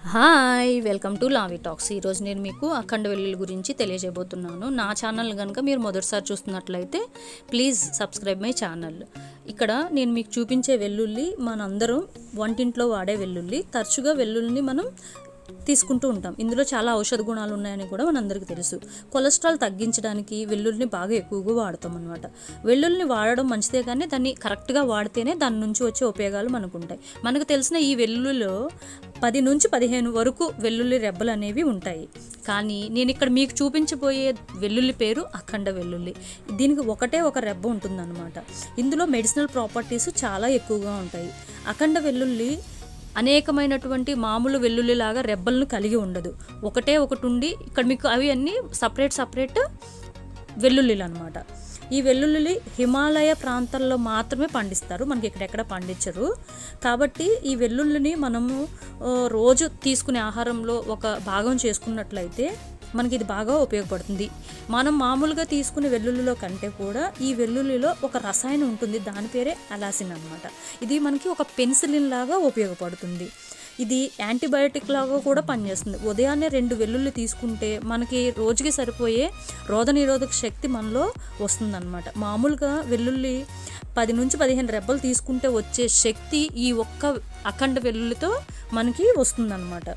hi welcome to Lavi talks ఈరోజు నేను మీకు అఖండ వెల్లుల్లి గురించి తెలియజేయబోతున్నాను నా ఛానల్ కనుక మీరు మొదటిసారి చూస్తున్నట్లయితే ప్లీజ్ సబ్స్క్రైబ్ మై ఛానల్ ఇక్కడ నేను మీకు చూపించే వెల్లుల్లి మనందరం వంటింట్లో వాడే వెల్లుల్లి తరచుగా వెల్లుల్లిని మనం తీసుకుంటూ ఉంటాం ఇందులో చాలా ఔషధ గుణాలు ఉన్నాయని కూడా మనందరికీ తెలుసు కొలెస్ట్రాల్ తగ్గించడానికి వెల్లుల్లిని బాగా ఎక్కువగా వాడతాం అనమాట వెల్లుల్లిని వాడడం మంచిదే కానీ దాన్ని కరెక్ట్గా వాడితేనే దాని నుంచి వచ్చే ఉపయోగాలు మనకు ఉంటాయి మనకు తెలిసిన ఈ వెల్లుల్లిలో పది నుంచి పదిహేను వరకు వెల్లుల్లి రెబ్బలు అనేవి ఉంటాయి కానీ నేను ఇక్కడ మీకు చూపించబోయే వెల్లుల్లి పేరు అఖండ వెల్లుల్లి దీనికి ఒకటే ఒక రెబ్బ ఉంటుందన్నమాట ఇందులో మెడిసినల్ ప్రాపర్టీస్ చాలా ఎక్కువగా ఉంటాయి అఖండ వెల్లుల్లి అనేకమైనటువంటి మామూలు వెల్లుల్లిలాగా రెబ్బలను కలిగి ఉండదు ఒకటే ఒకటి ఉండి ఇక్కడ మీకు అవి అన్నీ సపరేట్ సపరేట్ వెల్లుల్లిలు అనమాట ఈ వెల్లుల్లి హిమాలయ ప్రాంతాల్లో మాత్రమే పండిస్తారు మనకి ఇక్కడెక్కడ పండించరు కాబట్టి ఈ వెల్లుల్లిని మనము ఆ, రోజు తీసుకునే ఆహారంలో ఒక భాగం చేసుకున్నట్లయితే మనకి ఇది బాగా ఉపయోగపడుతుంది మనం మామూలుగా తీసుకునే వెల్లుల్లిలో కంటే కూడా ఈ వెల్లుల్లిలో ఒక రసాయనం ఉంటుంది దాని పేరే అలాసిన్ అనమాట ఇది మనకి ఒక పెన్సిలిన్ లాగా ఉపయోగపడుతుంది ఇది యాంటీబయాటిక్ లాగా కూడా పనిచేస్తుంది ఉదయాన్నే రెండు వెల్లుల్లి తీసుకుంటే మనకి రోజుకి సరిపోయే రోగ నిరోధక శక్తి మనలో వస్తుందన్నమాట మామూలుగా వెల్లుల్లి పది నుంచి పదిహేను రెబ్బలు తీసుకుంటే వచ్చే శక్తి ఈ ఒక్క అఖండ వెల్లుల్లితో మనకి వస్తుందన్నమాట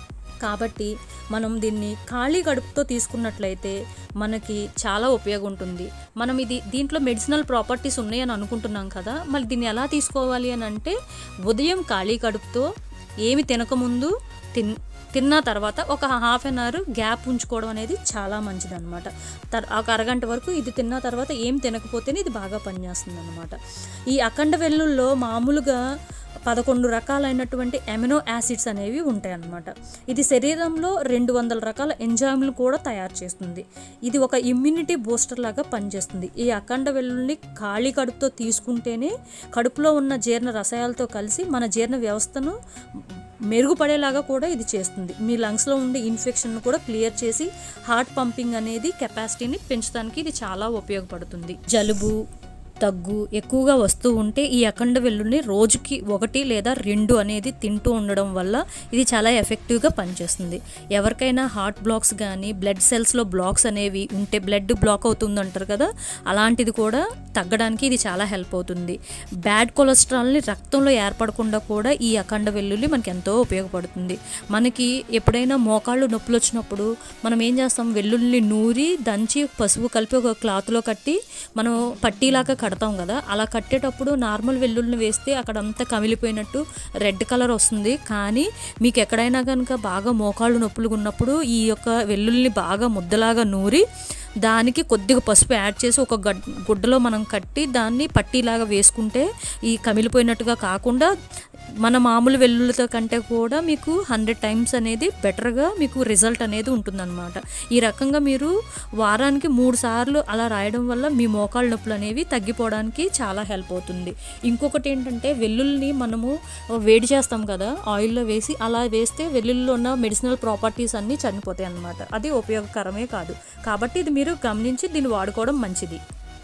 కాబట్టి మనం దీన్ని ఖాళీ కడుపుతో తీసుకున్నట్లయితే మనకి చాలా ఉపయోగం ఉంటుంది మనం ఇది దీంట్లో మెడిసినల్ ప్రాపర్టీస్ ఉన్నాయని అనుకుంటున్నాం కదా మళ్ళీ దీన్ని ఎలా తీసుకోవాలి అని అంటే ఉదయం ఖాళీ కడుపుతో ఏమి తినకముందు తిన్ తిన్న తర్వాత ఒక హాఫ్ అన్ అవర్ గ్యాప్ ఉంచుకోవడం అనేది చాలా మంచిది అనమాట ఒక అరగంట వరకు ఇది తిన్న తర్వాత ఏం తినకపోతేనే ఇది బాగా పనిచేస్తుంది అనమాట ఈ అఖండ వెల్లుల్లో మామూలుగా పదకొండు రకాలైనటువంటి ఎమినో యాసిడ్స్ అనేవి ఉంటాయి అన్నమాట ఇది శరీరంలో రెండు వందల రకాల ఎంజైమ్లు కూడా తయారు చేస్తుంది ఇది ఒక ఇమ్యూనిటీ బూస్టర్ లాగా పనిచేస్తుంది ఈ అఖండ వెల్లుల్ని ఖాళీ కడుపుతో తీసుకుంటేనే కడుపులో ఉన్న జీర్ణ రసాయనాలతో కలిసి మన జీర్ణ వ్యవస్థను మెరుగుపడేలాగా కూడా ఇది చేస్తుంది మీ లంగ్స్లో ఉండే ఇన్ఫెక్షన్ కూడా క్లియర్ చేసి హార్ట్ పంపింగ్ అనేది కెపాసిటీని పెంచడానికి ఇది చాలా ఉపయోగపడుతుంది జలుబు దగ్గు ఎక్కువగా వస్తూ ఉంటే ఈ అఖండ వెల్లుల్ని రోజుకి ఒకటి లేదా రెండు అనేది తింటూ ఉండడం వల్ల ఇది చాలా ఎఫెక్టివ్గా పనిచేస్తుంది ఎవరికైనా హార్ట్ బ్లాక్స్ కానీ బ్లడ్ సెల్స్లో బ్లాక్స్ అనేవి ఉంటే బ్లడ్ బ్లాక్ అవుతుంది అంటారు కదా అలాంటిది కూడా తగ్గడానికి ఇది చాలా హెల్ప్ అవుతుంది బ్యాడ్ కొలెస్ట్రాల్ని రక్తంలో ఏర్పడకుండా కూడా ఈ అఖండ వెల్లుల్లి మనకి ఎంతో ఉపయోగపడుతుంది మనకి ఎప్పుడైనా మోకాళ్ళు నొప్పులు వచ్చినప్పుడు మనం ఏం చేస్తాం వెల్లుల్లి నూరి దంచి పసుపు కలిపి ఒక క్లాత్లో కట్టి మనం పట్టీలాగా కడతాం కదా అలా కట్టేటప్పుడు నార్మల్ వెల్లుల్లిని వేస్తే అక్కడ అంతా కమిలిపోయినట్టు రెడ్ కలర్ వస్తుంది కానీ మీకు ఎక్కడైనా కనుక బాగా మోకాళ్ళు నొప్పులు ఉన్నప్పుడు ఈ యొక్క వెల్లుల్లిని బాగా ముద్దలాగా నూరి దానికి కొద్దిగా పసుపు యాడ్ చేసి ఒక గడ్ గుడ్డలో మనం కట్టి దాన్ని పట్టీలాగా వేసుకుంటే ఈ కమిలిపోయినట్టుగా కాకుండా మన మామూలు వెల్లుల్లితో కంటే కూడా మీకు హండ్రెడ్ టైమ్స్ అనేది బెటర్గా మీకు రిజల్ట్ అనేది ఉంటుందన్నమాట ఈ రకంగా మీరు వారానికి మూడు సార్లు అలా రాయడం వల్ల మీ మోకాళ్ళ నొప్పులు అనేవి తగ్గిపోవడానికి చాలా హెల్ప్ అవుతుంది ఇంకొకటి ఏంటంటే వెల్లుల్లిని మనము వేడి చేస్తాం కదా ఆయిల్లో వేసి అలా వేస్తే వెల్లుల్లిలో ఉన్న మెడిసినల్ ప్రాపర్టీస్ అన్నీ చనిపోతాయి అన్నమాట అది ఉపయోగకరమే కాదు కాబట్టి ఇది మీరు గమనించి దీన్ని వాడుకోవడం మంచిది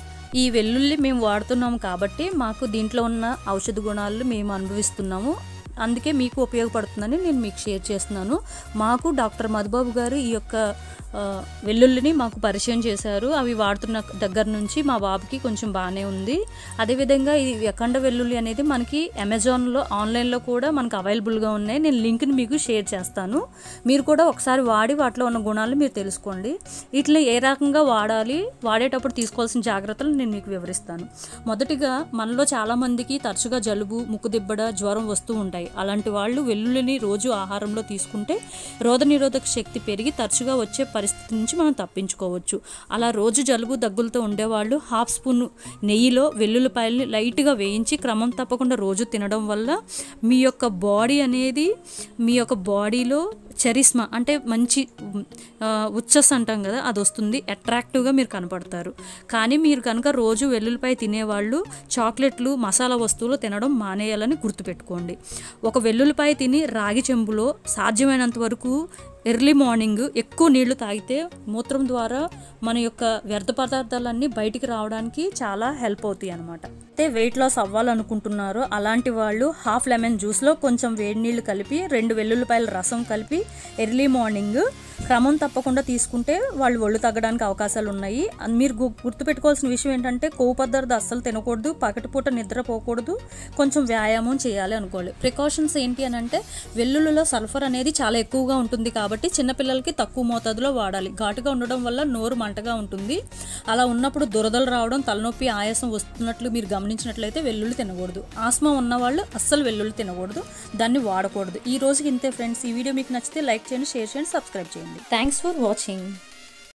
ఈ వెల్లుల్లి మేము వాడుతున్నాము కాబట్టి మాకు దీంట్లో ఉన్న ఔషధ గుణాలు మేము అనుభవిస్తున్నాము అందుకే మీకు ఉపయోగపడుతుందని నేను మీకు షేర్ చేస్తున్నాను మాకు డాక్టర్ మధుబాబు గారు ఈ యొక్క ఆ, వెల్లుల్లిని మాకు పరిచయం చేశారు అవి వాడుతున్న దగ్గర నుంచి మా బాబుకి కొంచెం బాగానే ఉంది అదేవిధంగా ఈ అఖండ వెల్లుల్లి అనేది మనకి అమెజాన్లో ఆన్లైన్లో కూడా మనకు అవైలబుల్గా ఉన్నాయి నేను లింక్ని మీకు షేర్ చేస్తాను మీరు కూడా ఒకసారి వాడి వాటిలో ఉన్న గుణాలు మీరు తెలుసుకోండి వీటిని ఏ రకంగా వాడాలి వాడేటప్పుడు తీసుకోవాల్సిన జాగ్రత్తలు నేను మీకు వివరిస్తాను మొదటిగా మనలో చాలామందికి తరచుగా జలుబు ముక్కుదిబ్బడ జ్వరం వస్తూ ఉంటాయి అలాంటి వాళ్ళు వెల్లుల్లిని రోజు ఆహారంలో తీసుకుంటే రోగనిరోధక శక్తి పెరిగి తరచుగా వచ్చే పరిస్థితి నుంచి మనం తప్పించుకోవచ్చు అలా రోజు జలుబు దగ్గులతో ఉండేవాళ్ళు హాఫ్ స్పూన్ నెయ్యిలో వెల్లుల్లిపాయల్ని లైట్గా వేయించి క్రమం తప్పకుండా రోజు తినడం వల్ల మీ యొక్క బాడీ అనేది మీ యొక్క బాడీలో చరిస్మా అంటే మంచి ఆ, ఉచ్చస్ అంటాం కదా అది వస్తుంది అట్రాక్టివ్గా మీరు కనపడతారు కానీ మీరు కనుక రోజు వెల్లుల్లిపాయ తినేవాళ్ళు చాక్లెట్లు మసాలా వస్తువులు తినడం మానేయాలని గుర్తుపెట్టుకోండి ఒక వెల్లుల్లిపాయ తిని రాగి చెంబులో సాధ్యమైనంత వరకు ఎర్లీ మార్నింగ్ ఎక్కువ నీళ్లు తాగితే మూత్రం ద్వారా మన యొక్క వ్యర్థ పదార్థాలన్నీ బయటికి రావడానికి చాలా హెల్ప్ అవుతాయి అనమాట అయితే వెయిట్ లాస్ అవ్వాలనుకుంటున్నారో అలాంటి వాళ్ళు హాఫ్ లెమన్ జ్యూస్లో కొంచెం వేడి నీళ్లు కలిపి రెండు వెల్లుల్లిపాయల రసం కలిపి ఎర్లీ మార్నింగ్ క్రమం తప్పకుండా తీసుకుంటే వాళ్ళు ఒళ్ళు తగ్గడానికి అవకాశాలు ఉన్నాయి అన్- మీరు గు- గుర్తుపెట్టుకోవాల్సిన విషయం ఏంటంటే కొవ్వు పదార్థం అస్సలు తినకూడదు పగటిపూట నిద్రపోకూడదు కొంచెం వ్యాయామం చేయాలి అనుకోవాలి ప్రికాషన్స్ ఏంటి అని అంటే వెల్లుల్లిలో సల్ఫర్ అనేది చాలా ఎక్కువగా ఉంటుంది కాబట్టి చిన్నపిల్లలకి తక్కువ మోతాదులో వాడాలి ఘాటుగా ఉండడం వల్ల నోరు మంటగా ఉంటుంది అలా ఉన్నప్పుడు దురదలు రావడం తలనొప్పి ఆయాసం వస్తున్నట్లు మీరు గమనించినట్లయితే వెల్లుల్లి తినకూడదు ఆస్మా ఉన్న వాళ్ళు అస్సలు వెల్లుల్లి తినకూడదు దాన్ని వాడకూడదు ఈ రోజుకి ఇంతే ఫ్రెండ్స్ ఈ వీడియో మీకు నచ్చితే లైక్ చేయండి షేర్ చేయండి సబ్స్క్రైబ్ చేయండి థ్యాంక్స్ ఫర్ వాచింగ్